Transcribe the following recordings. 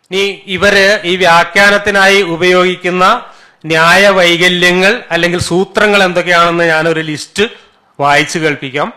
ഇനി ഇവര് ഈ വ്യാഖ്യാനത്തിനായി ഉപയോഗിക്കുന്ന ന്യായ വൈകല്യങ്ങൾ അല്ലെങ്കിൽ സൂത്രങ്ങൾ എന്തൊക്കെയാണെന്ന് ഞാനൊരു ലിസ്റ്റ് വായിച്ചു കേൾപ്പിക്കാം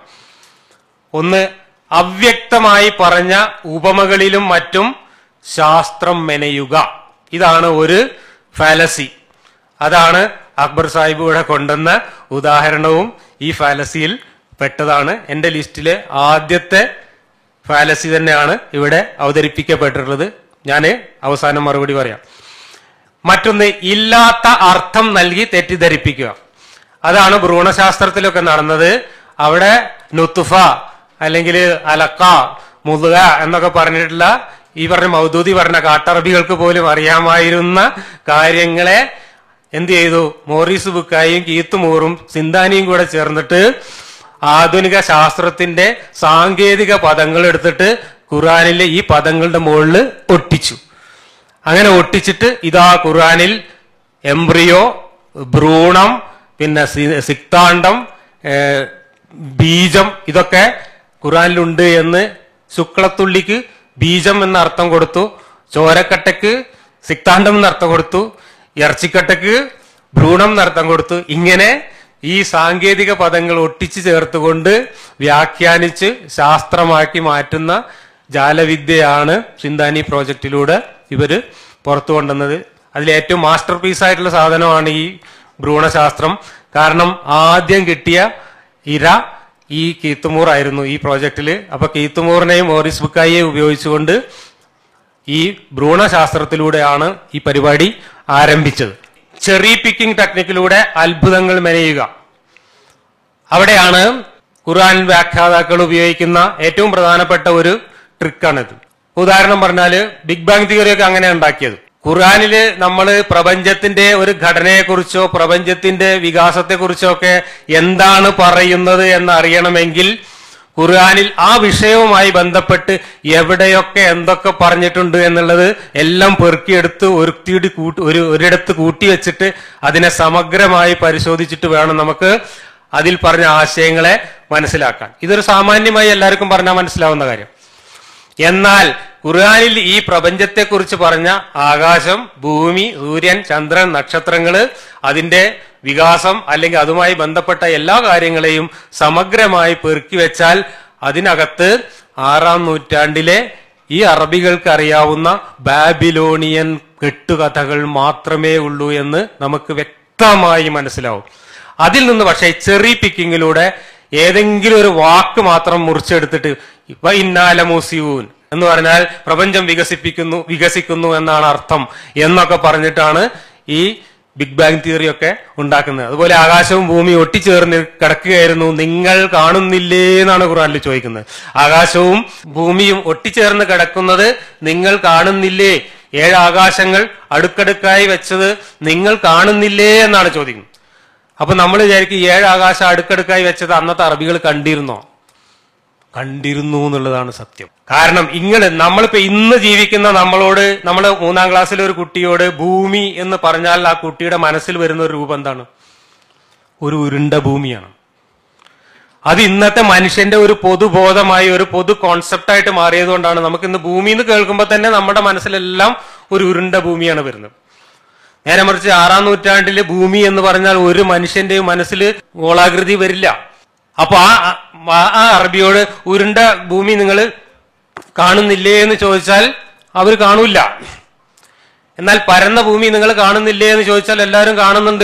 ഒന്ന് അവ്യക്തമായി പറഞ്ഞ ഉപമകളിലും മറ്റും ശാസ്ത്രം മെനയുക ഇതാണ് ഒരു ഫാലസി അതാണ് അക്ബർ സാഹിബ് ഇവിടെ കൊണ്ടുവന്ന ഉദാഹരണവും ഈ ഫാലസിയിൽ പെട്ടതാണ് എന്റെ ലിസ്റ്റിലെ ആദ്യത്തെ ഫാലസി തന്നെയാണ് ഇവിടെ അവതരിപ്പിക്കപ്പെട്ടിട്ടുള്ളത് ഞാൻ അവസാനം മറുപടി പറയാം മറ്റൊന്ന് ഇല്ലാത്ത അർത്ഥം നൽകി തെറ്റിദ്ധരിപ്പിക്കുക അതാണ് ഭ്രൂണശാസ്ത്രത്തിലൊക്കെ നടന്നത് അവിടെ നുത്തുഫ അല്ലെങ്കിൽ അലക്ക മുതുക എന്നൊക്കെ പറഞ്ഞിട്ടുള്ള ഈ പറഞ്ഞ മൗദൂദി പറഞ്ഞ കാട്ടറബികൾക്ക് പോലും അറിയാമായിരുന്ന കാര്യങ്ങളെ എന്ത് ചെയ്തു മോറീസ് ബുക്കായും കീത്തുമൂറും സിന്താനിയും കൂടെ ചേർന്നിട്ട് ആധുനിക ശാസ്ത്രത്തിന്റെ സാങ്കേതിക പദങ്ങൾ എടുത്തിട്ട് ഖുറാനിലെ ഈ പദങ്ങളുടെ മുകളിൽ ഒട്ടിച്ചു അങ്ങനെ ഒട്ടിച്ചിട്ട് ഇതാ ഖുറാനിൽ എംബ്രിയോ ഭ്രൂണം പിന്നെ സി- സിക്താണ്ഡം ഏഹ്, ബീജം ഇതൊക്കെ ഖുറാനിലുണ്ട് എന്ന് ശുക്ലത്തുള്ളിക്ക് ബീജം എന്ന അർത്ഥം കൊടുത്തു ചോരക്കട്ടയ്ക്ക് സിക്താണ്ഡം എന്ന അർത്ഥം കൊടുത്തു ഇറച്ചിക്കട്ടയ്ക്ക് ഭ്രൂണം എന്ന അർത്ഥം കൊടുത്തു ഇങ്ങനെ ഈ സാങ്കേതിക പദങ്ങൾ ഒട്ടിച്ചു ചേർത്തുകൊണ്ട് വ്യാഖ്യാനിച്ച് ശാസ്ത്രമാക്കി മാറ്റുന്ന ജാലവിദ്യയാണ് സിന്താനി പ്രോജക്റ്റിലൂടെ ഇവര് പുറത്തു കൊണ്ടുവന്നത് അതിൽ ഏറ്റവും മാസ്റ്റർ പീസ് ആയിട്ടുള്ള സാധനമാണ് ഈ ഭ്രൂണശാസ്ത്രം കാരണം ആദ്യം കിട്ടിയ ഇര ഈ കീത്തുമൂർ ആയിരുന്നു ഈ പ്രോജക്റ്റില് അപ്പൊ കീത്തുമൂറിനെയും മോറിസ് ബുക്കായിയെയും ഉപയോഗിച്ചുകൊണ്ട് ഈ ഭ്രൂണശാസ്ത്രത്തിലൂടെയാണ് ഈ പരിപാടി ആരംഭിച്ചത് ചെറി പിക്കിംഗ് ടെക്നിക്കിലൂടെ അത്ഭുതങ്ങൾ മെനയുക അവിടെയാണ് ഖുർആൻ വ്യാഖ്യാതാക്കൾ ഉപയോഗിക്കുന്ന ഏറ്റവും പ്രധാനപ്പെട്ട ഒരു ട്രിക്കാണിത് ഉദാഹരണം പറഞ്ഞാല് ബിഗ് ബാങ് തിയറിയൊക്കെ അങ്ങനെ ഉണ്ടാക്കിയത് ഖുർആനില് നമ്മൾ പ്രപഞ്ചത്തിന്റെ ഒരു ഘടനയെക്കുറിച്ചോ പ്രപഞ്ചത്തിന്റെ വികാസത്തെക്കുറിച്ചോ ഒക്കെ എന്താണ് പറയുന്നത് എന്ന് അറിയണമെങ്കിൽ ഖുർആനിൽ ആ വിഷയവുമായി ബന്ധപ്പെട്ട് എവിടെയൊക്കെ എന്തൊക്കെ പറഞ്ഞിട്ടുണ്ട് എന്നുള്ളത് എല്ലാം പെറുക്കിയെടുത്ത് ഒരുത്തിയിട്ട് കൂട്ടി ഒരു ഒരിടത്ത് കൂട്ടി വെച്ചിട്ട് അതിനെ സമഗ്രമായി പരിശോധിച്ചിട്ട് വേണം നമുക്ക് അതിൽ പറഞ്ഞ ആശയങ്ങളെ മനസ്സിലാക്കാൻ ഇതൊരു സാമാന്യമായി എല്ലാവർക്കും പറഞ്ഞാൽ മനസ്സിലാവുന്ന കാര്യം എന്നാൽ ഖുർആനിൽ ഈ പ്രപഞ്ചത്തെക്കുറിച്ച് പറഞ്ഞ ആകാശം ഭൂമി സൂര്യൻ ചന്ദ്രൻ നക്ഷത്രങ്ങള് അതിന്റെ വികാസം അല്ലെങ്കിൽ അതുമായി ബന്ധപ്പെട്ട എല്ലാ കാര്യങ്ങളെയും സമഗ്രമായി പെറുക്കി വെച്ചാൽ അതിനകത്ത് ആറാം നൂറ്റാണ്ടിലെ ഈ അറബികൾക്ക് അറിയാവുന്ന ബാബിലോണിയൻ കെട്ടുകഥകൾ മാത്രമേ ഉള്ളൂ എന്ന് നമുക്ക് വ്യക്തമായി മനസ്സിലാവും അതിൽ നിന്ന് പക്ഷേ ചെറി പിക്കിങ്ങിലൂടെ ഏതെങ്കിലും ഒരു വാക്ക് മാത്രം മുറിച്ചെടുത്തിട്ട് ഇപ്പൊ ഇന്നാല മൂസിയൂൻ എന്ന് പറഞ്ഞാൽ പ്രപഞ്ചം വികസിപ്പിക്കുന്നു വികസിക്കുന്നു എന്നാണ് അർത്ഥം എന്നൊക്കെ പറഞ്ഞിട്ടാണ് ഈ ബിഗ് ബാങ് തിയറി ഒക്കെ ഉണ്ടാക്കുന്നത് അതുപോലെ ആകാശവും ഭൂമിയും ഒട്ടിച്ചേർന്ന് കിടക്കുകയായിരുന്നു നിങ്ങൾ കാണുന്നില്ലേ എന്നാണ് ഖുറാനിൽ ചോദിക്കുന്നത് ആകാശവും ഭൂമിയും ഒട്ടിച്ചേർന്ന് കിടക്കുന്നത് നിങ്ങൾ കാണുന്നില്ലേ ഏഴ് ആകാശങ്ങൾ അടുക്കടുക്കായി വെച്ചത് നിങ്ങൾ കാണുന്നില്ലേ എന്നാണ് ചോദിക്കുന്നത് അപ്പൊ നമ്മൾ വിചാരിക്കും ഏഴ് ആകാശം അടുക്കടുക്കായി വെച്ചത് അന്നത്തെ അറബികൾ കണ്ടിരുന്നോ കണ്ടിരുന്നു എന്നുള്ളതാണ് സത്യം കാരണം ഇങ്ങനെ നമ്മളിപ്പോ ഇന്ന് ജീവിക്കുന്ന നമ്മളോട് നമ്മൾ മൂന്നാം ക്ലാസ്സിലെ ഒരു കുട്ടിയോട് ഭൂമി എന്ന് പറഞ്ഞാൽ ആ കുട്ടിയുടെ മനസ്സിൽ വരുന്ന ഒരു രൂപം എന്താണ് ഒരു ഉരുണ്ട ഭൂമിയാണ് അത് ഇന്നത്തെ മനുഷ്യന്റെ ഒരു പൊതുബോധമായി ഒരു പൊതു കോൺസെപ്റ്റായിട്ട് മാറിയതുകൊണ്ടാണ് നമുക്ക് ഇന്ന് ഭൂമി എന്ന് കേൾക്കുമ്പോൾ തന്നെ നമ്മുടെ മനസ്സിലെല്ലാം ഒരു ഉരുണ്ട ഭൂമിയാണ് വരുന്നത് നേരെ മറിച്ച് ആറാം നൂറ്റാണ്ടില് ഭൂമി എന്ന് പറഞ്ഞാൽ ഒരു മനുഷ്യന്റെയും മനസ്സിൽ ഗോളാകൃതി വരില്ല അപ്പൊ ആ ആ- ആ അറബിയോട് ഉരുണ്ട ഭൂമി നിങ്ങൾ കാണുന്നില്ലേ എന്ന് ചോദിച്ചാൽ അവർ കാണൂല എന്നാൽ പരന്ന ഭൂമി നിങ്ങൾ കാണുന്നില്ലേ എന്ന് ചോദിച്ചാൽ എല്ലാവരും കാണുന്നുണ്ട്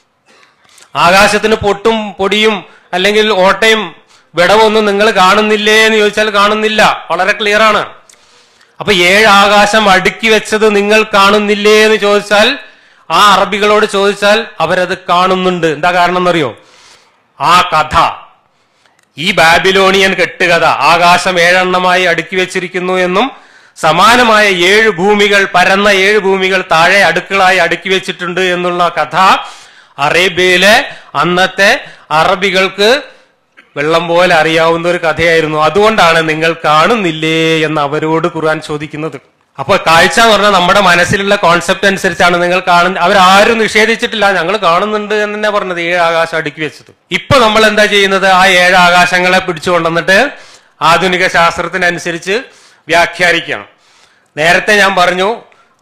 ആകാശത്തിന് പൊട്ടും പൊടിയും അല്ലെങ്കിൽ ഓട്ടയും വിടവൊന്നും നിങ്ങൾ കാണുന്നില്ലേ എന്ന് ചോദിച്ചാൽ കാണുന്നില്ല വളരെ ക്ലിയർ ആണ് അപ്പൊ ഏഴ് ആകാശം അടുക്കി വെച്ചത് നിങ്ങൾ കാണുന്നില്ലേ എന്ന് ചോദിച്ചാൽ ആ അറബികളോട് ചോദിച്ചാൽ അവരത് കാണുന്നുണ്ട് എന്താ കാരണം എന്നറിയോ ആ കഥ ഈ ബാബിലോണിയൻ കെട്ടുകഥ ആകാശം ഏഴെണ്ണമായി അടുക്കി വെച്ചിരിക്കുന്നു എന്നും സമാനമായ ഏഴ് ഭൂമികൾ പരന്ന ഏഴ് ഭൂമികൾ താഴെ അടുക്കളായി അടുക്കി വെച്ചിട്ടുണ്ട് എന്നുള്ള കഥ അറേബ്യയിലെ അന്നത്തെ അറബികൾക്ക് വെള്ളം പോലെ അറിയാവുന്ന ഒരു കഥയായിരുന്നു അതുകൊണ്ടാണ് നിങ്ങൾ കാണുന്നില്ലേ എന്ന് അവരോട് ഖുർആൻ ചോദിക്കുന്നത് അപ്പൊ കാഴ്ച എന്ന് പറഞ്ഞാൽ നമ്മുടെ മനസ്സിലുള്ള കോൺസെപ്റ്റ് അനുസരിച്ചാണ് നിങ്ങൾ കാണുന്ന അവരാരും നിഷേധിച്ചിട്ടില്ല ഞങ്ങൾ കാണുന്നുണ്ട് എന്ന് തന്നെ പറഞ്ഞത് ഏഴ് ആകാശം അടുക്കി വെച്ചത് ഇപ്പൊ നമ്മൾ എന്താ ചെയ്യുന്നത് ആ ഏഴ് ആകാശങ്ങളെ പിടിച്ചു കൊണ്ടുവന്നിട്ട് ആധുനിക ശാസ്ത്രത്തിനനുസരിച്ച് വ്യാഖ്യാനിക്കണം നേരത്തെ ഞാൻ പറഞ്ഞു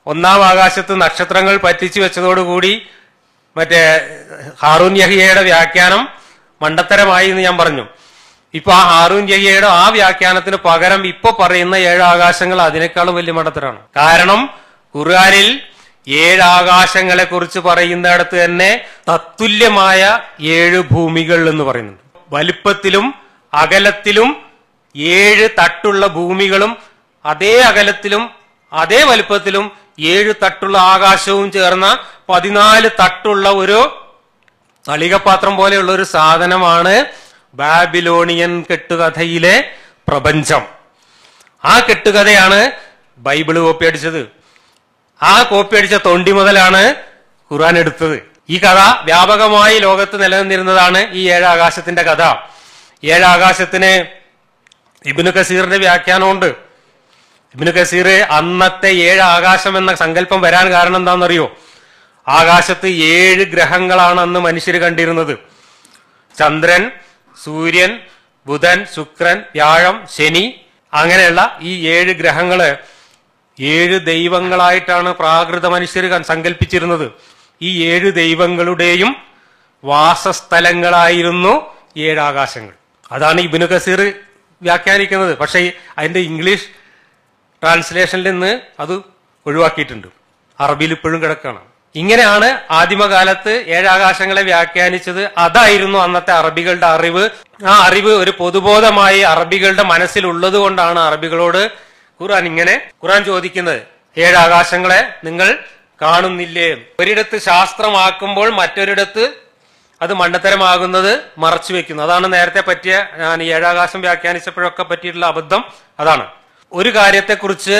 ഒന്നാം ആകാശത്ത് നക്ഷത്രങ്ങൾ പറ്റിച്ചു വെച്ചതോടുകൂടി മറ്റേ ഹാറൂൻ യഹിയയുടെ വ്യാഖ്യാനം മണ്ടത്തരമായി എന്ന് ഞാൻ പറഞ്ഞു ഇപ്പൊ ആ ഹാറൂൻ യഹിയയുടെ ആ വ്യാഖ്യാനത്തിന് പകരം ഇപ്പൊ പറയുന്ന ഏഴ് ആകാശങ്ങൾ അതിനേക്കാളും വലിയ മണ്ടത്തരാണ് കാരണം ഖുർആനിൽ ഏഴ് ആകാശങ്ങളെ കുറിച്ച് പറയുന്നിടത്ത് തന്നെ തത്തുല്യമായ ഏഴ് ഭൂമികൾ എന്ന് പറയുന്നുണ്ട് വലിപ്പത്തിലും അകലത്തിലും ഏഴ് തട്ടുള്ള ഭൂമികളും അതേ അകലത്തിലും അതേ വലിപ്പത്തിലും ഏഴ് തട്ടുള്ള ആകാശവും ചേർന്ന പതിനാല് തട്ടുള്ള ഒരു തളികപാത്രം പോലെയുള്ള ഒരു സാധനമാണ് ബാബിലോണിയൻ കെട്ടുകഥയിലെ പ്രപഞ്ചം ആ കെട്ടുകഥയാണ് ബൈബിള് കോപ്പി അടിച്ചത് ആ കോപ്പി അടിച്ച തൊണ്ടി മുതലാണ് ഖുർആൻ എടുത്തത് ഈ കഥ വ്യാപകമായി ലോകത്ത് നിലനിന്നിരുന്നതാണ് ഈ ഏഴാകാശത്തിന്റെ കഥ ഏഴാകാശത്തിന് ഇബിനു കസീറിന്റെ വ്യാഖ്യാനമുണ്ട് ഇബിനു കസീർ അന്നത്തെ ഏഴ് ആകാശം എന്ന സങ്കല്പം വരാൻ കാരണം എന്താണെന്നറിയോ ആകാശത്ത് ഏഴ് ഗ്രഹങ്ങളാണ് അന്ന് മനുഷ്യർ കണ്ടിരുന്നത് ചന്ദ്രൻ സൂര്യൻ ബുധൻ ശുക്രൻ വ്യാഴം ശനി അങ്ങനെയുള്ള ഈ ഏഴ് ഗ്രഹങ്ങള് ഏഴ് ദൈവങ്ങളായിട്ടാണ് പ്രാകൃത മനുഷ്യർ കൺ- സങ്കല്പിച്ചിരുന്നത് ഈ ഏഴ് ദൈവങ്ങളുടെയും വാസസ്ഥലങ്ങളായിരുന്നു ഏഴ് ആകാശങ്ങൾ അതാണ് ഇബിനു കസീർ വ്യാഖ്യാനിക്കുന്നത് പക്ഷേ ഈ അതിന്റെ ഇംഗ്ലീഷ് ട്രാൻസ്ലേഷനിൽ നിന്ന് അത് ഒഴിവാക്കിയിട്ടുണ്ട് അറബിയിൽ ഇപ്പോഴും കിടക്കാണ് ഇങ്ങനെയാണ് ആദിമകാലത്ത് ഏഴാകാശങ്ങളെ വ്യാഖ്യാനിച്ചത് അതായിരുന്നു അന്നത്തെ അറബികളുടെ അറിവ് ആ അറിവ് ഒരു പൊതുബോധമായി അറബികളുടെ മനസ്സിലുള്ളത് കൊണ്ടാണ് അറബികളോട് ഖുർആൻ ഇങ്ങനെ ഖുർആൻ ചോദിക്കുന്നത് ഏഴാകാശങ്ങളെ നിങ്ങൾ കാണുന്നില്ലേ ഒരിടത്ത് ശാസ്ത്രമാക്കുമ്പോൾ മറ്റൊരിടത്ത് അത് മണ്ടത്തരമാകുന്നത് മറച്ചു വെക്കുന്നു അതാണ് നേരത്തെ പറ്റിയ ഞാൻ ഈ ഏഴാകാശം വ്യാഖ്യാനിച്ചപ്പോഴൊക്കെ പറ്റിയിട്ടുള്ള അബദ്ധം അതാണ് ഒരു കാര്യത്തെക്കുറിച്ച്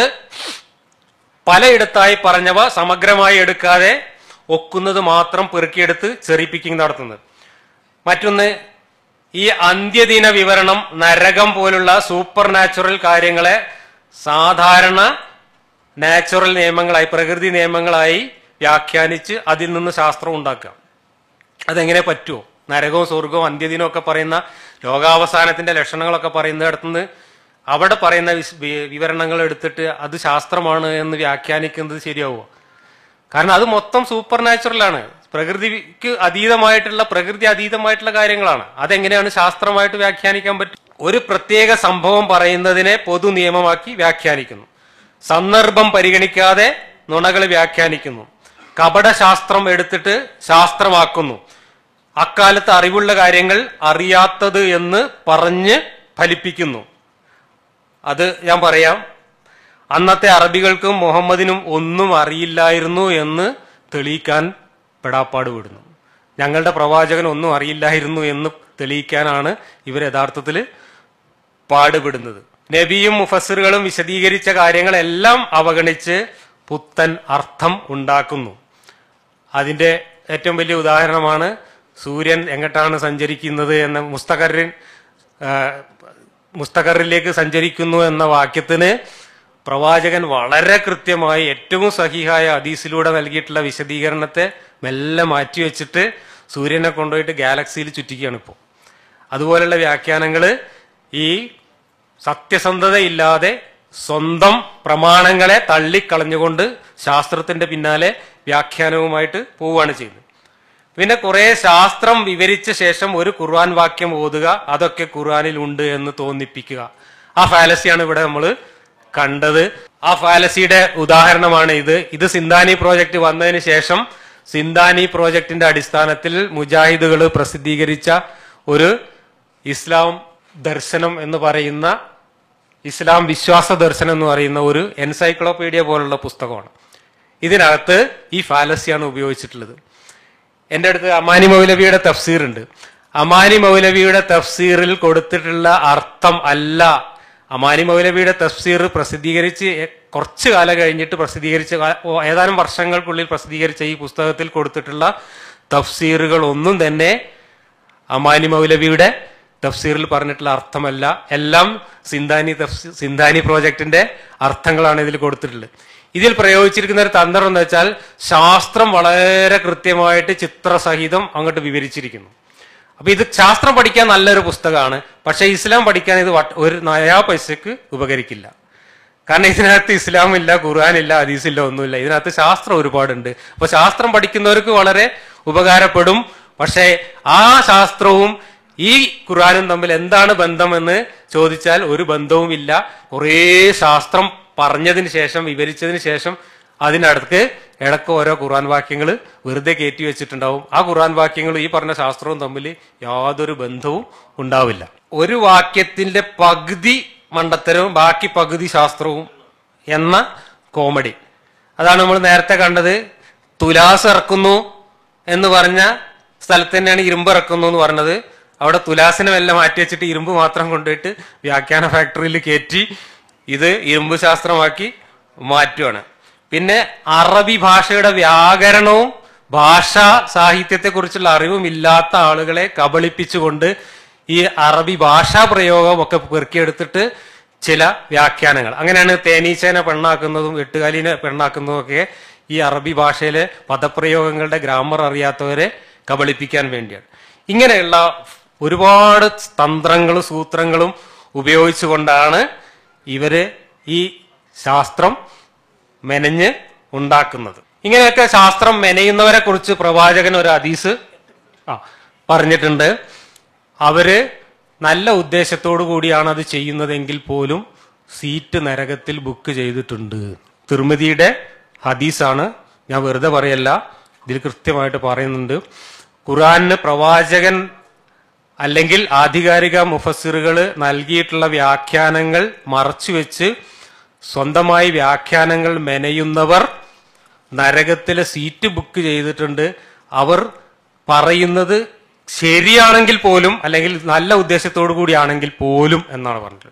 പലയിടത്തായി പറഞ്ഞവ സമഗ്രമായി എടുക്കാതെ ഒക്കുന്നത് മാത്രം പെറുക്കിയെടുത്ത് ചെറിപ്പിക്കിങ് നടത്തുന്നത് മറ്റൊന്ന് ഈ അന്ത്യദിന വിവരണം നരകം പോലുള്ള സൂപ്പർ നാച്ചുറൽ കാര്യങ്ങളെ സാധാരണ നാച്ചുറൽ നിയമങ്ങളായി പ്രകൃതി നിയമങ്ങളായി വ്യാഖ്യാനിച്ച് അതിൽ നിന്ന് ശാസ്ത്രം ഉണ്ടാക്കുക അതെങ്ങനെ പറ്റുമോ നരകവും സ്വർഗവും അന്ത്യദിനവും ഒക്കെ പറയുന്ന ലോകാവസാനത്തിന്റെ ലക്ഷണങ്ങളൊക്കെ പറയുന്നിടത്തുനിന്ന് അവിടെ പറയുന്ന വിസ്- വി- വിവരണങ്ങൾ എടുത്തിട്ട് അത് ശാസ്ത്രമാണ് എന്ന് വ്യാഖ്യാനിക്കുന്നത് ശരിയാവുമോ കാരണം അത് മൊത്തം സൂപ്പർ നാച്ചുറലാണ് പ്രകൃതിക്ക് അതീതമായിട്ടുള്ള പ്രകൃതി അതീതമായിട്ടുള്ള കാര്യങ്ങളാണ് അതെങ്ങനെയാണ് ശാസ്ത്രമായിട്ട് വ്യാഖ്യാനിക്കാൻ പറ്റും ഒരു പ്രത്യേക സംഭവം പറയുന്നതിനെ പൊതു നിയമമാക്കി വ്യാഖ്യാനിക്കുന്നു സന്ദർഭം പരിഗണിക്കാതെ നുണകൾ വ്യാഖ്യാനിക്കുന്നു കപടശാസ്ത്രം എടുത്തിട്ട് ശാസ്ത്രമാക്കുന്നു അക്കാലത്ത് അറിവുള്ള കാര്യങ്ങൾ അറിയാത്തത് എന്ന് പറഞ്ഞ് ഫലിപ്പിക്കുന്നു അത് ഞാൻ പറയാം അന്നത്തെ അറബികൾക്കും മുഹമ്മദിനും ഒന്നും അറിയില്ലായിരുന്നു എന്ന് തെളിയിക്കാൻ പെടാപ്പാട് വിടുന്നു ഞങ്ങളുടെ പ്രവാചകൻ ഒന്നും അറിയില്ലായിരുന്നു എന്ന് തെളിയിക്കാനാണ് ഇവർ യഥാർത്ഥത്തിൽ പാടുപെടുന്നത് നബിയും മുഫസ്സിറുകളും വിശദീകരിച്ച കാര്യങ്ങളെല്ലാം അവഗണിച്ച് പുത്തൻ അർത്ഥം ഉണ്ടാക്കുന്നു അതിന്റെ ഏറ്റവും വലിയ ഉദാഹരണമാണ് സൂര്യൻ എങ്ങോട്ടാണ് സഞ്ചരിക്കുന്നത് എന്ന മുസ്തഖറിൻ ആ, മുസ്തഖറിലേക്ക് സഞ്ചരിക്കുന്നു എന്ന വാക്യത്തിന് പ്രവാചകൻ വളരെ കൃത്യമായി ഏറ്റവും സഹിഹായ ഹദീസിലൂടെ നൽകിയിട്ടുള്ള വിശദീകരണത്തെ മെല്ലെ മാറ്റിവെച്ചിട്ട് സൂര്യനെ കൊണ്ടുപോയിട്ട് ഗാലക്സിയിൽ ചുറ്റിക്കുകയാണ് ഇപ്പോൾ അതുപോലുള്ള വ്യാഖ്യാനങ്ങൾ ഈ സത്യസന്ധതയില്ലാതെ സ്വന്തം പ്രമാണങ്ങളെ തള്ളിക്കളഞ്ഞുകൊണ്ട് ശാസ്ത്രത്തിന്റെ പിന്നാലെ വ്യാഖ്യാനവുമായിട്ട് പോവുകയാണ് ചെയ്യുന്നത് പിന്നെ കുറെ ശാസ്ത്രം വിവരിച്ച ശേഷം ഒരു ഖുർആൻ വാക്യം ഓതുക അതൊക്കെ ഖുർആനിൽ ഉണ്ട് എന്ന് തോന്നിപ്പിക്കുക ആ ഫാലസിയാണ് ഇവിടെ നമ്മൾ കണ്ടത് ആ ഫാലസിയുടെ ഉദാഹരണമാണ് ഇത് ഇത് സിന്ധാനി പ്രോജക്റ്റ് വന്നതിന് ശേഷം സിന്ധാനി പ്രോജക്റ്റിന്റെ അടിസ്ഥാനത്തിൽ മുജാഹിദുകൾ പ്രസിദ്ധീകരിച്ച ഒരു ഇസ്ലാം ദർശനം എന്ന് പറയുന്ന ഇസ്ലാം വിശ്വാസ ദർശനം എന്ന് പറയുന്ന ഒരു എൻസൈക്ലോപീഡിയ പോലുള്ള പുസ്തകമാണ് ഇതിനകത്ത് ഈ ഫാലസിയാണ് ഉപയോഗിച്ചിട്ടുള്ളത് എൻ്റെ അടുത്ത് അമാനി മൗലവിയുടെ തഫ്സീർ ഉണ്ട് അമാനി മൗലവിയുടെ തഫ്സീറിൽ കൊടുത്തിട്ടുള്ള അർത്ഥം അല്ല അമാനി മൗലവിയുടെ തഫ്സീർ പ്രസിദ്ധീകരിച്ച് എ- കുറച്ചു കാലം കഴിഞ്ഞിട്ട് പ്രസിദ്ധീകരിച്ച കാ- ഓ, ഏതാനും വർഷങ്ങൾക്കുള്ളിൽ പ്രസിദ്ധീകരിച്ച ഈ പുസ്തകത്തിൽ കൊടുത്തിട്ടുള്ള തഫ്സീറുകൾ ഒന്നും തന്നെ അമാനി മൗലവിയുടെ തഫ്സീറിൽ പറഞ്ഞിട്ടുള്ള അർത്ഥമല്ല എല്ലാം സിന്ധാനി തഫ്സീ- സിന്ധാനി പ്രോജക്റ്റിന്റെ അർത്ഥങ്ങളാണ് ഇതിൽ കൊടുത്തിട്ടുള്ളത് ഇതിൽ പ്രയോഗിച്ചിരിക്കുന്ന ഒരു തന്ത്രം എന്ന് വെച്ചാൽ ശാസ്ത്രം വളരെ കൃത്യമായിട്ട് ചിത്രസഹിതം അങ്ങോട്ട് വിവരിച്ചിരിക്കുന്നു അപ്പൊ ഇത് ശാസ്ത്രം പഠിക്കാൻ നല്ലൊരു പുസ്തകമാണ് പക്ഷെ ഇസ്ലാം പഠിക്കാൻ ഇത് വട്ട്- ഒരു നയാ പൈസക്ക് ഉപകരിക്കില്ല കാരണം ഇതിനകത്ത് ഇസ്ലാം ഇല്ല ഖുർആൻ ഇല്ല ഹദീസ് ഇല്ല ഒന്നുമില്ല ഇതിനകത്ത് ശാസ്ത്രം ഒരുപാടുണ്ട് അപ്പൊ ശാസ്ത്രം പഠിക്കുന്നവർക്ക് വളരെ ഉപകാരപ്പെടും പക്ഷേ ആ ശാസ്ത്രവും ഈ ഖുർആനും തമ്മിൽ എന്താണ് ബന്ധമെന്ന് ചോദിച്ചാൽ ഒരു ബന്ധവുമില്ല കുറേ ശാസ്ത്രം പറഞ്ഞതിന് ശേഷം വിവരിച്ചതിന് ശേഷം അതിനടുത്ത് ഇടക്ക് ഓരോ ഖുർആൻ വാക്യങ്ങൾ വെറുതെ കയറ്റി വെച്ചിട്ടുണ്ടാവും ആ ഖുർആൻ വാക്യങ്ങളും ഈ പറഞ്ഞ ശാസ്ത്രവും തമ്മിൽ യാതൊരു ബന്ധവും ഉണ്ടാവില്ല ഒരു വാക്യത്തിന്റെ പകുതി മണ്ടത്തരവും ബാക്കി പകുതി ശാസ്ത്രവും എന്ന കോമഡി അതാണ് നമ്മൾ നേരത്തെ കണ്ടത് തുലാസ് ഇറക്കുന്നു എന്ന് പറഞ്ഞ സ്ഥലത്ത് തന്നെയാണ് ഇരുമ്പ് ഇറക്കുന്നു എന്ന് പറഞ്ഞത് അവിടെ തുലാസിനെ എല്ലാം മാറ്റി വെച്ചിട്ട് ഇരുമ്പ് മാത്രം കൊണ്ടുപോയിട്ട് വ്യാഖ്യാന ഫാക്ടറിയിൽ കയറ്റി ഇത് ഇരുമ്പ് ശാസ്ത്രമാക്കി മാറ്റുകയാണ് പിന്നെ അറബി ഭാഷയുടെ വ്യാകരണവും ഭാഷാ സാഹിത്യത്തെക്കുറിച്ചുള്ള അറിവും ഇല്ലാത്ത ആളുകളെ കബളിപ്പിച്ചുകൊണ്ട് ഈ അറബി ഭാഷാ പ്രയോഗം ഒക്കെ പെറുക്കിയെടുത്തിട്ട് ചില വ്യാഖ്യാനങ്ങൾ അങ്ങനെയാണ് തേനീച്ചേനെ പെണ്ണാക്കുന്നതും എട്ടുകാലിനെ പെണ്ണാക്കുന്നതും ഒക്കെ ഈ അറബി ഭാഷയിലെ പദപ്രയോഗങ്ങളുടെ ഗ്രാമർ അറിയാത്തവരെ കബളിപ്പിക്കാൻ വേണ്ടിയാണ് ഇങ്ങനെയുള്ള ഒരുപാട് തന്ത്രങ്ങളും സൂത്രങ്ങളും ഉപയോഗിച്ചുകൊണ്ടാണ് ഇവര് ഈ ശാസ്ത്രം മെനഞ്ഞ് ഉണ്ടാക്കുന്നത് ഇങ്ങനെയൊക്കെ ശാസ്ത്രം മെനയുന്നവരെ കുറിച്ച് പ്രവാചകൻ ഒരു ഹദീസ് ആ പറഞ്ഞിട്ടുണ്ട് അവര് നല്ല ഉദ്ദേശത്തോടു കൂടിയാണ് അത് ചെയ്യുന്നതെങ്കിൽ പോലും സീറ്റ് നരകത്തിൽ ബുക്ക് ചെയ്തിട്ടുണ്ട് തിരുമതിയുടെ ഹദീസാണ് ഞാൻ വെറുതെ പറയല്ല ഇതിൽ കൃത്യമായിട്ട് പറയുന്നുണ്ട് ഖുറാനിന് പ്രവാചകൻ അല്ലെങ്കിൽ ആധികാരിക മുഫസ്സിറുകൾ നൽകിയിട്ടുള്ള വ്യാഖ്യാനങ്ങൾ മറച്ചുവെച്ച് സ്വന്തമായി വ്യാഖ്യാനങ്ങൾ മെനയുന്നവർ നരകത്തിലെ സീറ്റ് ബുക്ക് ചെയ്തിട്ടുണ്ട് അവർ പറയുന്നത് ശരിയാണെങ്കിൽ പോലും അല്ലെങ്കിൽ നല്ല ഉദ്ദേശത്തോടു കൂടിയാണെങ്കിൽ പോലും എന്നാണ് പറഞ്ഞത്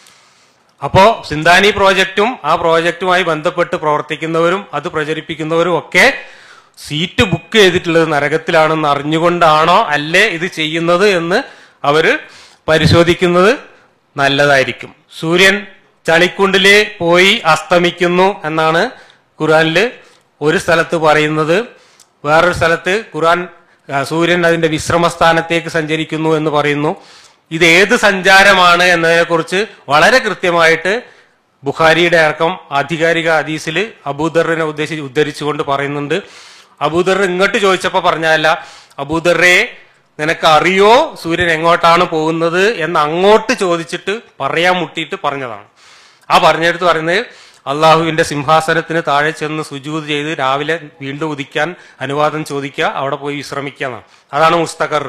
അപ്പോ സിന്ധാനി പ്രോജക്റ്റും ആ പ്രോജക്റ്റുമായി ബന്ധപ്പെട്ട് പ്രവർത്തിക്കുന്നവരും അത് പ്രചരിപ്പിക്കുന്നവരും ഒക്കെ സീറ്റ് ബുക്ക് ചെയ്തിട്ടുള്ളത് നരകത്തിലാണെന്ന് അറിഞ്ഞുകൊണ്ടാണോ അല്ലേ ഇത് ചെയ്യുന്നത് എന്ന് അവര് പരിശോധിക്കുന്നത് നല്ലതായിരിക്കും സൂര്യൻ ചളിക്കുണ്ടില് പോയി അസ്തമിക്കുന്നു എന്നാണ് ഖുറാനില് ഒരു സ്ഥലത്ത് പറയുന്നത് വേറൊരു സ്ഥലത്ത് ഖുറാൻ ആ, സൂര്യൻ അതിന്റെ വിശ്രമസ്ഥാനത്തേക്ക് സഞ്ചരിക്കുന്നു എന്ന് പറയുന്നു ഇത് ഏത് സഞ്ചാരമാണ് എന്നതിനെക്കുറിച്ച് വളരെ കൃത്യമായിട്ട് ബുഖാരിയുടെ അടക്കം ആധികാരിക ഹദീസിൽ അബൂദറിനെ ഉദ്ദേശിച്ച് ഉദ്ധരിച്ചുകൊണ്ട് പറയുന്നുണ്ട് അബൂദർ ഇങ്ങോട്ട് ചോദിച്ചപ്പോ പറഞ്ഞല്ല അബൂദറെ നിനക്ക് അറിയോ സൂര്യൻ എങ്ങോട്ടാണ് പോകുന്നത് എന്ന് അങ്ങോട്ട് ചോദിച്ചിട്ട് പറയാൻ മുട്ടിയിട്ട് പറഞ്ഞതാണ് ആ പറഞ്ഞെടുത്ത് പറയുന്നത് അള്ളാഹുവിന്റെ സിംഹാസനത്തിന് താഴെ ചെന്ന് സുജൂത് ചെയ്ത് രാവിലെ വീണ്ടും ഉദിക്കാൻ അനുവാദം ചോദിക്കുക അവിടെ പോയി വിശ്രമിക്കുക എന്നാണ് അതാണ് മുസ്തഖർ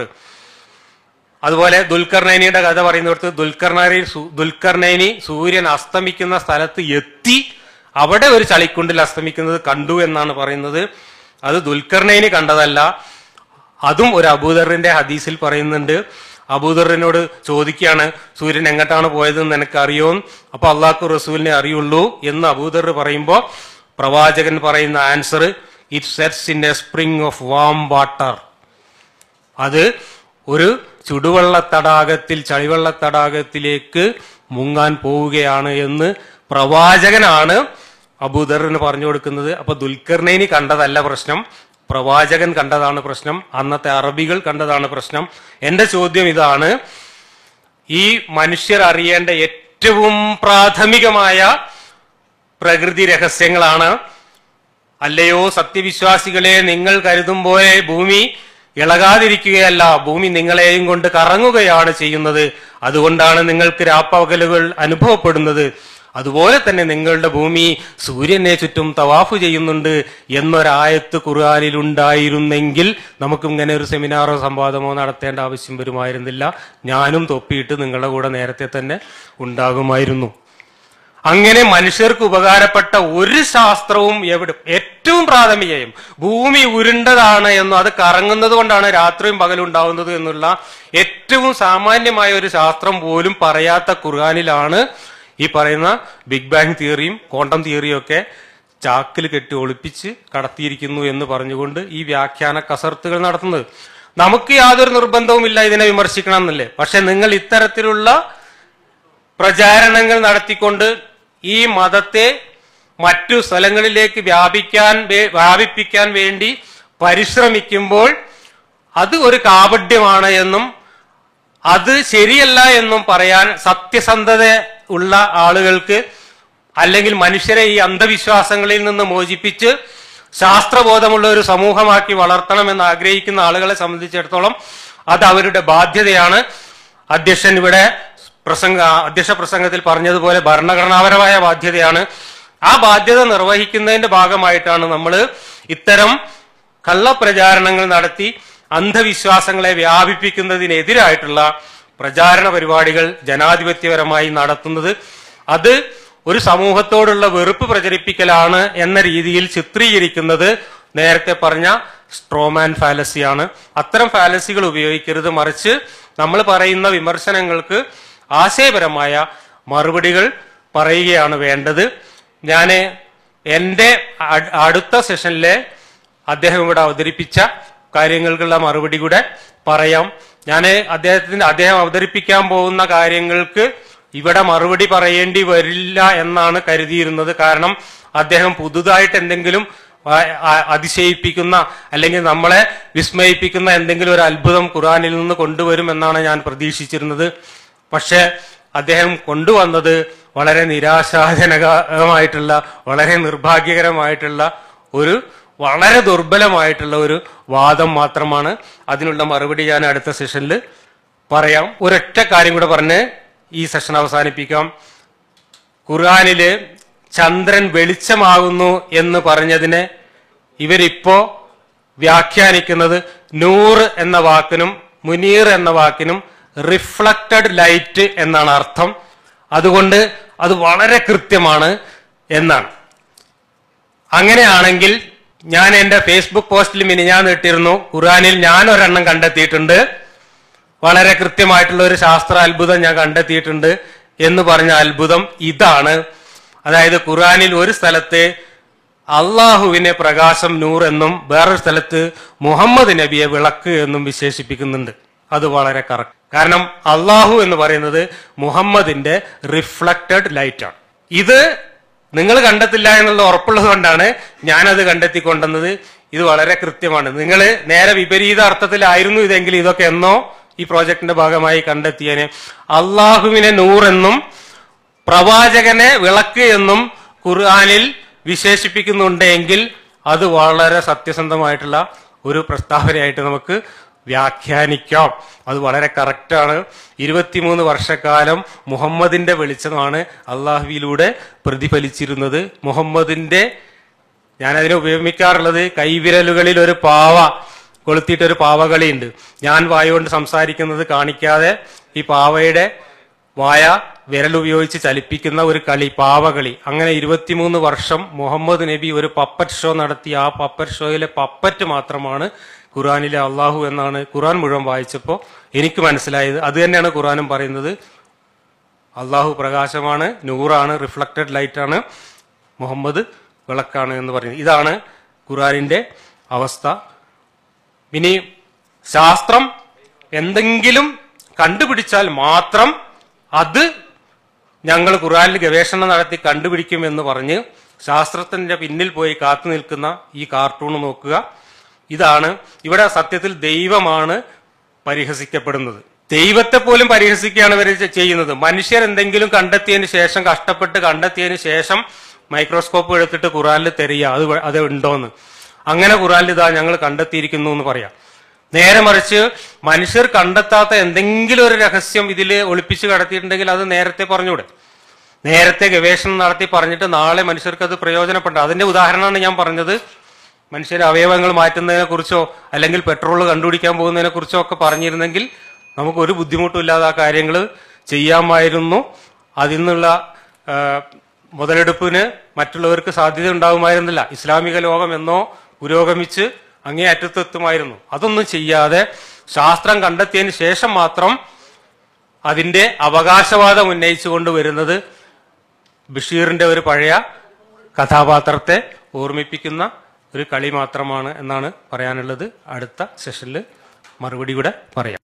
അതുപോലെ ദുൽഖർനൈനിയുടെ കഥ പറയുന്നിടത്ത് ദുൽഖർനൈനി സു- ദുൽഖർനൈനി സൂര്യൻ അസ്തമിക്കുന്ന സ്ഥലത്ത് എത്തി അവിടെ ഒരു ചളിക്കുണ്ടിൽ അസ്തമിക്കുന്നത് കണ്ടു എന്നാണ് പറയുന്നത് അത് ദുൽഖർനൈനി കണ്ടതല്ല അതും ഒരു അബൂദറിന്റെ ഹദീസിൽ പറയുന്നുണ്ട് അബൂദറിനോട് ചോദിക്കുകയാണ് സൂര്യൻ എങ്ങോട്ടാണ് പോയതെന്ന് നിനക്ക് അറിയോ അപ്പൊ അള്ളാഹു റസൂലിനെ അറിയുള്ളൂ എന്ന് അബൂദർ പറയുമ്പോ പ്രവാചകൻ പറയുന്ന answer it sets in a spring of warm water അത് ഒരു ചുടുവെള്ള തടാകത്തിൽ ചളിവെള്ള തടാകത്തിലേക്ക് മുങ്ങാൻ പോവുകയാണ് എന്ന് പ്രവാചകനാണ് അബൂദറിന് പറഞ്ഞു കൊടുക്കുന്നത് അപ്പൊ ദുൽഖർനൈനി കണ്ടതല്ല പ്രശ്നം പ്രവാചകൻ കണ്ടതാണ് പ്രശ്നം അന്നത്തെ അറബികൾ കണ്ടതാണ് പ്രശ്നം എന്റെ ചോദ്യം ഇതാണ് ഈ മനുഷ്യർ അറിയേണ്ട ഏറ്റവും പ്രാഥമികമായ പ്രകൃതി രഹസ്യങ്ങളാണ് അല്ലയോ സത്യവിശ്വാസികളെ നിങ്ങൾ കരുതും പോലെ ഭൂമി ഇളകാതിരിക്കുകയല്ല ഭൂമി നിങ്ങളെയും കൊണ്ട് കറങ്ങുകയാണ് ചെയ്യുന്നത് അതുകൊണ്ടാണ് നിങ്ങൾക്ക് രാപ്പകലുകൾ അനുഭവപ്പെടുന്നത് അതുപോലെ തന്നെ നിങ്ങളുടെ ഭൂമി സൂര്യനെ ചുറ്റും തവാഫ് ചെയ്യുന്നുണ്ട് എന്നൊരായത്ത് ഖുർആാനിൽ ഉണ്ടായിരുന്നെങ്കിൽ നമുക്കും ഇങ്ങനെ ഒരു സെമിനാറോ സംവാദമോ നടത്തേണ്ട ആവശ്യം വരുമായിരുന്നില്ല ഞാനും തൊപ്പിയിട്ട് നിങ്ങളുടെ കൂടെ നേരത്തെ തന്നെ ഉണ്ടാകുമായിരുന്നു അങ്ങനെ മനുഷ്യർക്ക് ഉപകാരപ്പെട്ട ഒരു ശാസ്ത്രവും എവിടെ ഏറ്റവും പ്രാഥമികയും ഭൂമി ഉരുണ്ടതാണ് എന്നും അത് കറങ്ങുന്നത് കൊണ്ടാണ് രാത്രിയും പകലും ഉണ്ടാവുന്നത് എന്നുള്ള ഏറ്റവും സാമാന്യമായ ഒരു ശാസ്ത്രം പോലും പറയാത്ത ഖുർആാനിലാണ് ഈ പറയുന്ന ബിഗ് ബാങ് തിയറിയും ക്വാണ്ടം തിയറിയും ഒക്കെ ചാക്കിൽ കെട്ടി ഒളിപ്പിച്ച് കടത്തിയിരിക്കുന്നു എന്ന് പറഞ്ഞുകൊണ്ട് ഈ വ്യാഖ്യാന കസർത്തുകൾ നടത്തുന്നത് നമുക്ക് യാതൊരു നിർബന്ധവുമില്ല ഇതിനെ വിമർശിക്കണം എന്നല്ലേ പക്ഷെ നിങ്ങൾ ഇത്തരത്തിലുള്ള പ്രചാരണങ്ങൾ നടത്തിക്കൊണ്ട് ഈ മതത്തെ മറ്റു സ്ഥലങ്ങളിലേക്ക് വ്യാപിക്കാൻ വേ- വ്യാപിപ്പിക്കാൻ വേണ്ടി പരിശ്രമിക്കുമ്പോൾ അത് ഒരു കാപഡ്യമാണ് എന്നും അത് ശരിയല്ല എന്നും പറയാൻ സത്യസന്ധത ഉള്ള ആളുകൾക്ക് അല്ലെങ്കിൽ മനുഷ്യരെ ഈ അന്ധവിശ്വാസങ്ങളിൽ നിന്ന് മോചിപ്പിച്ച് ശാസ്ത്രബോധമുള്ള ഒരു സമൂഹമാക്കി വളർത്തണമെന്ന് ആഗ്രഹിക്കുന്ന ആളുകളെ സംബന്ധിച്ചിടത്തോളം അത് അവരുടെ ബാധ്യതയാണ് അധ്യക്ഷൻ ഇവിടെ പ്രസംഗ അധ്യക്ഷ പ്രസംഗത്തിൽ പറഞ്ഞതുപോലെ ഭരണഘടനാപരമായ ബാധ്യതയാണ് ആ ബാധ്യത നിർവഹിക്കുന്നതിന്റെ ഭാഗമായിട്ടാണ് നമ്മൾ ഇത്തരം കള്ളപ്രചാരണങ്ങൾ നടത്തി അന്ധവിശ്വാസങ്ങളെ വ്യാപിപ്പിക്കുന്നതിനെതിരായിട്ടുള്ള പ്രചാരണ പരിപാടികൾ ജനാധിപത്യപരമായി നടത്തുന്നത് അത് ഒരു സമൂഹത്തോടുള്ള വെറുപ്പ് പ്രചരിപ്പിക്കലാണ് എന്ന രീതിയിൽ ചിത്രീകരിക്കുന്നത് നേരത്തെ പറഞ്ഞ സ്ട്രോമാൻ ഫാലസിയാണ് അത്തരം ഫാലസികൾ ഉപയോഗിക്കരുത് മറിച്ച് നമ്മൾ പറയുന്ന വിമർശനങ്ങൾക്ക് ആശയപരമായ മറുപടികൾ പറയുകയാണ് വേണ്ടത് ഞാൻ എൻ്റെ അ- അടുത്ത സെഷനിലെ അദ്ദേഹം ഇവിടെ അവതരിപ്പിച്ച കാര്യങ്ങൾക്കുള്ള മറുപടി കൂടെ പറയാം ഞാൻ അദ്ദേഹത്തിന് അദ്ദേഹം അവതരിപ്പിക്കാൻ പോകുന്ന കാര്യങ്ങൾക്ക് ഇവിടെ മറുപടി പറയേണ്ടി വരില്ല എന്നാണ് കരുതിയിരുന്നത് കാരണം അദ്ദേഹം പുതുതായിട്ട് എന്തെങ്കിലും ആ, ആ, അതിശയിപ്പിക്കുന്ന അല്ലെങ്കിൽ നമ്മളെ വിസ്മയിപ്പിക്കുന്ന എന്തെങ്കിലും ഒരു അത്ഭുതം ഖുറാനിൽ നിന്ന് കൊണ്ടുവരും എന്നാണ് ഞാൻ പ്രതീക്ഷിച്ചിരുന്നത് പക്ഷെ അദ്ദേഹം കൊണ്ടുവന്നത് വളരെ നിരാശാജനകമായിട്ടുള്ള വളരെ നിർഭാഗ്യകരമായിട്ടുള്ള ഒരു വളരെ ദുർബലമായിട്ടുള്ള ഒരു വാദം മാത്രമാണ് അതിനുള്ള മറുപടി ഞാൻ അടുത്ത സെഷനിൽ പറയാം ഒരൊറ്റ കാര്യം കൂടെ പറഞ്ഞ് ഈ സെഷൻ അവസാനിപ്പിക്കാം ഖുർആാനില് ചന്ദ്രൻ വെളിച്ചമാകുന്നു എന്ന് പറഞ്ഞതിനെ ഇവരിപ്പോ വ്യാഖ്യാനിക്കുന്നത് നൂറ് എന്ന വാക്കിനും മുനീർ എന്ന വാക്കിനും റിഫ്ലക്റ്റഡ് ലൈറ്റ് എന്നാണ് അർത്ഥം അതുകൊണ്ട് അത് വളരെ കൃത്യമാണ് എന്നാണ് അങ്ങനെയാണെങ്കിൽ ഞാൻ എന്റെ ഫേസ്ബുക്ക് പോസ്റ്റിൽ മിനിഞ്ഞാന്ന് ഇട്ടിരുന്നു ഖുറാനിൽ ഞാൻ ഒരെണ്ണം കണ്ടെത്തിയിട്ടുണ്ട് വളരെ കൃത്യമായിട്ടുള്ള ഒരു ശാസ്ത്ര അത്ഭുതം ഞാൻ കണ്ടെത്തിയിട്ടുണ്ട് എന്ന് പറഞ്ഞ അത്ഭുതം ഇതാണ് അതായത് ഖുറാനിൽ ഒരു സ്ഥലത്ത് അള്ളാഹുവിനെ പ്രകാശം നൂർ എന്നും വേറൊരു സ്ഥലത്ത് മുഹമ്മദ് നബിയെ വിളക്ക് എന്നും വിശേഷിപ്പിക്കുന്നുണ്ട് അത് വളരെ കറക്റ്റ് കാരണം അള്ളാഹു എന്ന് പറയുന്നത് മുഹമ്മദിന്റെ റിഫ്ലക്റ്റഡ് ലൈറ്റ് ആണ് ഇത് നിങ്ങൾ കണ്ടെത്തില്ല എന്നുള്ള ഉറപ്പുള്ളത് കൊണ്ടാണ് ഞാനത് കണ്ടെത്തിക്കൊണ്ടുവന്നത് ഇത് വളരെ കൃത്യമാണ് നിങ്ങൾ നേരെ വിപരീത അർത്ഥത്തിലായിരുന്നു ഇതെങ്കിൽ ഇതൊക്കെ എന്നോ ഈ പ്രോജക്ടിന്റെ ഭാഗമായി കണ്ടെത്തിയതിന് അള്ളാഹുവിനെ നൂറെന്നും പ്രവാചകനെ വിളക്ക് എന്നും ഖുർആാനിൽ വിശേഷിപ്പിക്കുന്നുണ്ടെങ്കിൽ അത് വളരെ സത്യസന്ധമായിട്ടുള്ള ഒരു പ്രസ്താവനയായിട്ട് നമുക്ക് വ്യാഖ്യാനിക്കാം അത് വളരെ കറക്റ്റാണ് ഇരുപത്തിമൂന്ന് വർഷക്കാലം മുഹമ്മദിന്റെ വെളിച്ചമാണ് അള്ളാഹുവിലൂടെ പ്രതിഫലിച്ചിരുന്നത് മുഹമ്മദിന്റെ ഞാനതിനെ ഉപയോഗിക്കാറുള്ളത് കൈവിരലുകളിൽ ഒരു പാവ കൊളുത്തിയിട്ടൊരു പാവകളിയുണ്ട് ഞാൻ വായ കൊണ്ട് സംസാരിക്കുന്നത് കാണിക്കാതെ ഈ പാവയുടെ വായ വിരലുപയോഗിച്ച് ചലിപ്പിക്കുന്ന ഒരു കളി പാവകളി അങ്ങനെ ഇരുപത്തിമൂന്ന് വർഷം മുഹമ്മദ് നബി ഒരു പപ്പറ്റ് ഷോ നടത്തി ആ പപ്പറ്റ് ഷോയിലെ പപ്പറ്റ് മാത്രമാണ് ഖുറാനിലെ അള്ളാഹു എന്നാണ് ഖുറാൻ മുഴുവൻ വായിച്ചപ്പോൾ എനിക്ക് മനസ്സിലായത് അത് തന്നെയാണ് ഖുറാനും പറയുന്നത് അള്ളാഹു പ്രകാശമാണ് നൂറാണ് റിഫ്ലക്റ്റഡ് ലൈറ്റാണ് മുഹമ്മദ് വിളക്കാണ് എന്ന് പറയുന്നത് ഇതാണ് ഖുറാനിന്റെ അവസ്ഥ ഇനി ശാസ്ത്രം എന്തെങ്കിലും കണ്ടുപിടിച്ചാൽ മാത്രം അത് ഞങ്ങൾ ഖുറാനിൽ ഗവേഷണം നടത്തി കണ്ടുപിടിക്കും എന്ന് പറഞ്ഞ് ശാസ്ത്രത്തിന്റെ പിന്നിൽ പോയി കാത്തു നിൽക്കുന്ന ഈ കാർട്ടൂൺ നോക്കുക ഇതാണ് ഇവിടെ സത്യത്തിൽ ദൈവമാണ് പരിഹസിക്കപ്പെടുന്നത് ദൈവത്തെ പോലും പരിഹസിക്കുകയാണ് ഇവർ ചെയ്യുന്നത് മനുഷ്യർ എന്തെങ്കിലും കണ്ടെത്തിയതിന് ശേഷം കഷ്ടപ്പെട്ട് കണ്ടെത്തിയതിന് ശേഷം മൈക്രോസ്കോപ്പ് എടുത്തിട്ട് ഖുറാനിൽ തെരിയ അത് വ- അത് ഉണ്ടോന്ന് അങ്ങനെ ഖുറാനിൽ ഇതാ ഞങ്ങൾ കണ്ടെത്തിയിരിക്കുന്നു എന്ന് പറയാം നേരെ മറിച്ച് മനുഷ്യർ കണ്ടെത്താത്ത എന്തെങ്കിലും ഒരു രഹസ്യം ഇതിൽ ഒളിപ്പിച്ച് കടത്തിയിട്ടുണ്ടെങ്കിൽ അത് നേരത്തെ പറഞ്ഞൂടെ നേരത്തെ ഗവേഷണം നടത്തി പറഞ്ഞിട്ട് നാളെ മനുഷ്യർക്ക് അത് പ്രയോജനപ്പെട്ടു അതിന്റെ ഉദാഹരണമാണ് ഞാൻ പറഞ്ഞത് മനുഷ്യരെ അവയവങ്ങൾ മാറ്റുന്നതിനെ കുറിച്ചോ അല്ലെങ്കിൽ പെട്രോൾ കണ്ടുപിടിക്കാൻ പോകുന്നതിനെ കുറിച്ചോ ഒക്കെ പറഞ്ഞിരുന്നെങ്കിൽ നമുക്ക് ഒരു ബുദ്ധിമുട്ടും ഇല്ലാതെ ആ കാര്യങ്ങൾ ചെയ്യാമായിരുന്നു അതിൽ നിന്നുള്ള ആ, മുതലെടുപ്പിന് മറ്റുള്ളവർക്ക് സാധ്യത ഉണ്ടാകുമായിരുന്നില്ല ഇസ്ലാമിക ലോകം എന്നോ പുരോഗമിച്ച് അങ്ങേ അറ്റത്തെത്തുമായിരുന്നു അതൊന്നും ചെയ്യാതെ ശാസ്ത്രം കണ്ടെത്തിയതിന് ശേഷം മാത്രം അതിന്റെ അവകാശവാദം ഉന്നയിച്ചുകൊണ്ട് വരുന്നത് ബഷീറിന്റെ ഒരു പഴയ കഥാപാത്രത്തെ ഓർമ്മിപ്പിക്കുന്ന ഒരു കളി മാത്രമാണ് എന്നാണ് പറയാനുള്ളത് അടുത്ത സെഷനിൽ മറുപടി കൂടെ പറയാം